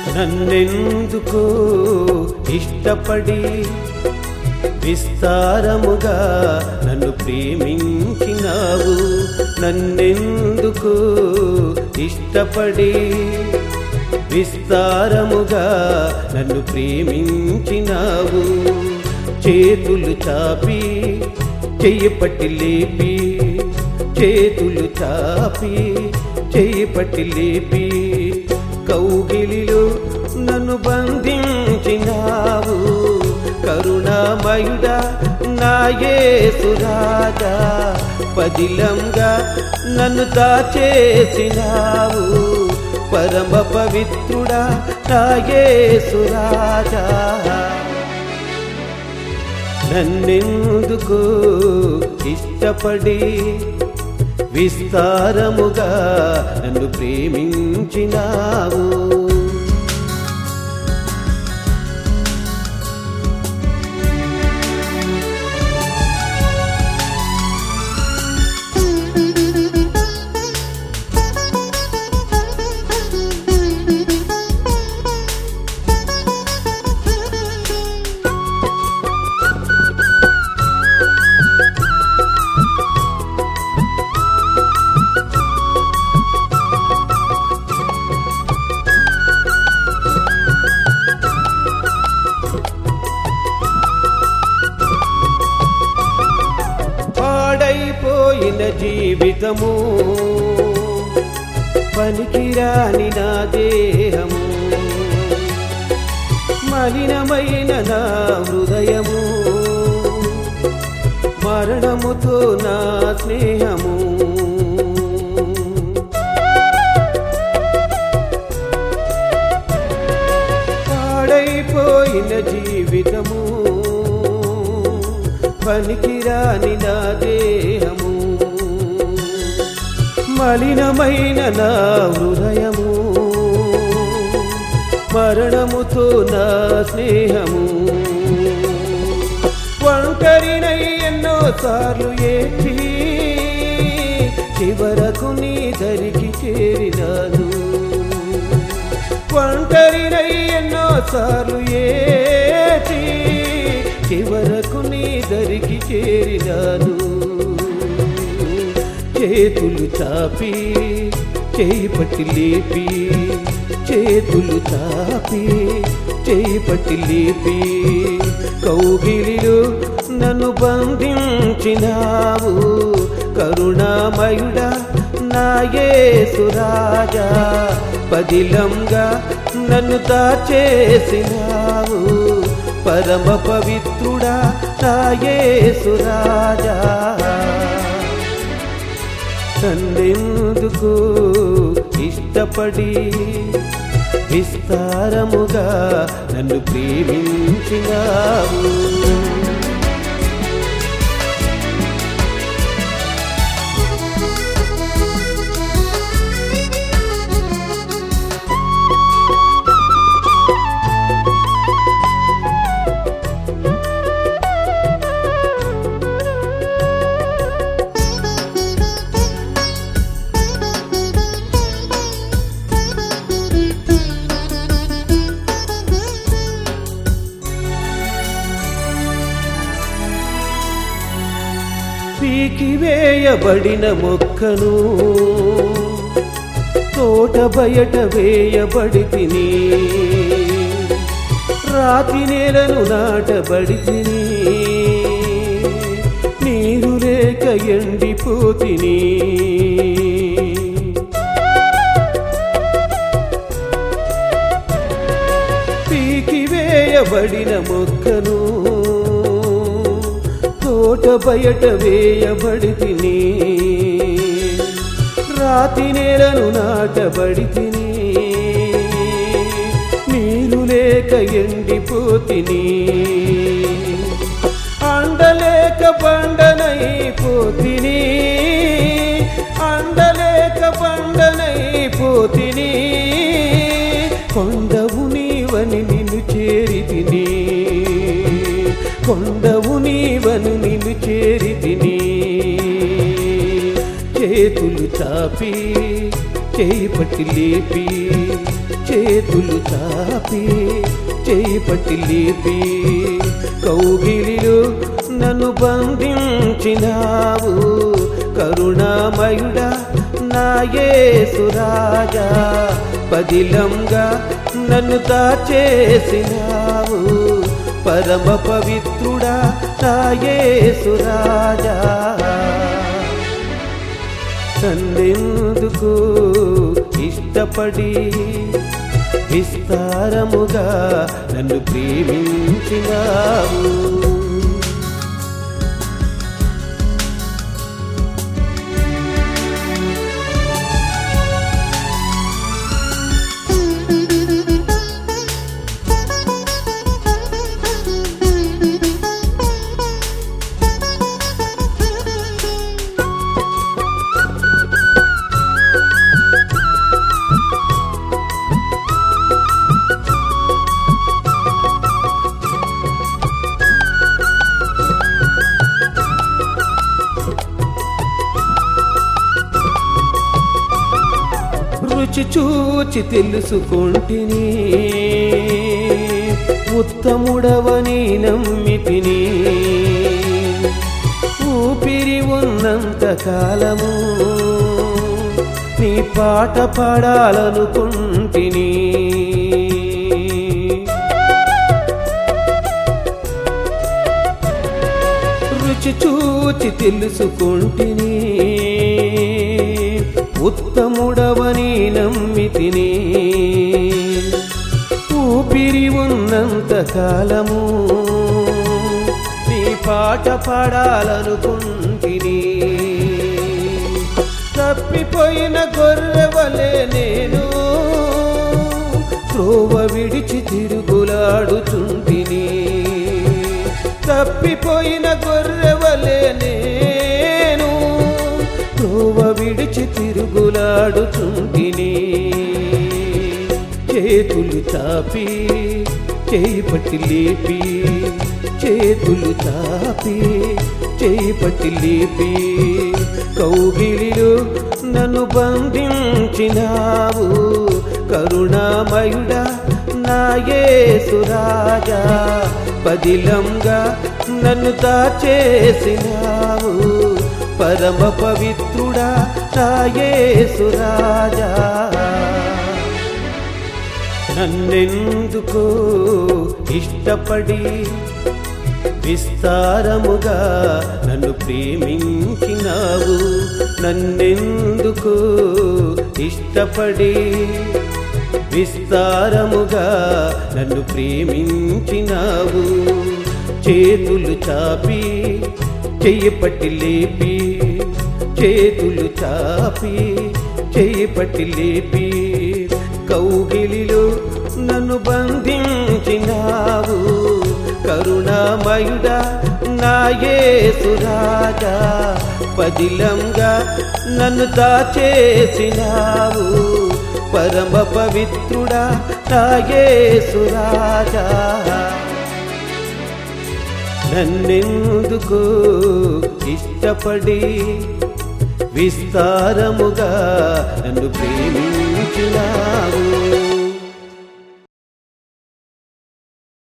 నన్నెందుకు ఇష్టపడి విస్తారముగా నన్ను ప్రేమించినావు నన్నెందుకు ఇష్టపడి విస్తారముగా నన్ను ప్రేమించినావు చేతులు చాపి చెయ్యి పట్టి లేపి చేతులు చాపి చెయ్యి పట్టి లేపి కౌగిలిలో నన్ను బంధించినావు కరుణామయుడా నాయేసురాజా పదిలంగా నన్ను దాచేసినావు పరమ పవిత్రుడా నాయేసురాజా నన్నెందుకు ఇష్టపడి విస్తారముగా నన్ను ప్రేమించినావు పాడైపోయిన జీవితము పనికిరాని నా దేహము మలినమైన నా హృదయము మరణముతో నా స్నేహము పాడైపోయిన జీవితము పనికిరాని నా దేహము మలినమైన నా హృదయము మరణముతో నా స్నేహము ఒంటరినై ఎన్నో సార్లు ఏచి చివరకు నీ దరికి చేరినాను ఒంటరినై ఎన్నో సార్లు ఏచి చివరకు నీ దరికి చేరినాను చేతులు చాపి చేయి పట్టి లేపి చేతులు చాపి చేయి పట్టి లేపి కౌగిలిలో నన్ను బంధించినావు కరుణామయుడా నాయేసురాజా పదిలంగా నన్ను దాచేసినావు పరమ పవిత్రుడా నాయేసురాజా నన్నెందుకు ఇష్టపడి విస్తారముగా నన్ను ప్రేమించినావు పీకివేయబడిన మొక్కను తోట బయట వేయబడి తిని రాతి నేలను నాటబడి తిని నీరు లేక ఎండిపోతిని పీకివేయబడిన మొక్కను తోట బయట వేయబడి తిని రాతి నేలను నాటబడి తిని నీరు లేక ఎండిపోతిని అండలేక బండనైపోతిని అండలేక బండనైపోతిని కొండవు నీవని నిన్ను చేరితిని కొండవు నీవను నిన్ను చేరితిని చేతులు చాపి చేయి పట్టి లేపి చేతులు చాపి చేయి పట్టి లేపి కౌగిలిలో నన్ను బంధించినావు కరుణామయుడా నాయేసురాజా పదిలంగా నన్ను దాచేసినావు పరమ పవిత్రుడా నాయేసురాజా నన్నెందుకు ఇష్టపడి విస్తారముగా నన్ను ప్రేమించినావు రుచి చూచి తెలుసుకుంటిని ఉత్తముడవని నమ్మితిని ఊపిరి ఉన్నంత కాలము నీ పాట పాడాలనుకుంటిని రుచి చూచి తెలుసుకుంటిని ఉత్తముడవని నమ్మితిని ఊపిరి ఉన్నంత కాలము నీ పాట పాడాలనుకుంటిని తప్పిపోయిన గొర్రెవలే నేను త్రోవ విడిచి తిరుగులాడుచుంటిని తప్పిపోయిన గొర్రెవలే నేను త్రోవ విడిచి తిరుగులాడుచుంటిని చేతులు చాపి చేయి పట్టి లేపి చేతులు చాపి చేయి పట్టి లేపి కౌగిలిలో నన్ను బంధించినావు కరుణామయుడా నాయేసురాజా పదిలంగా నన్ను దాచేసినావు పరమ పవిత్రుడా నాయేసురాజా నన్నెందుకో ఇష్టపడి విస్తారముగా నన్ను ప్రేమించినావు నన్నెందుకు ఇష్టపడి విస్తారముగా నన్ను ప్రేమించినావు చేతులు చాపి చెయ్యి పట్టి లేపి చేతులు చాపి చెయ్యి పట్టి లేపి కౌగిలిలో నన్ను బంధించినావు కరుణామయుడా నాయేసురాజా పదిలంగా నన్ను దాచేసినావు పరమ పవిత్రుడా నాయేసురాజా నన్నెందుకు ఇష్టపడి విస్తారముగా నన్ను ప్రేమి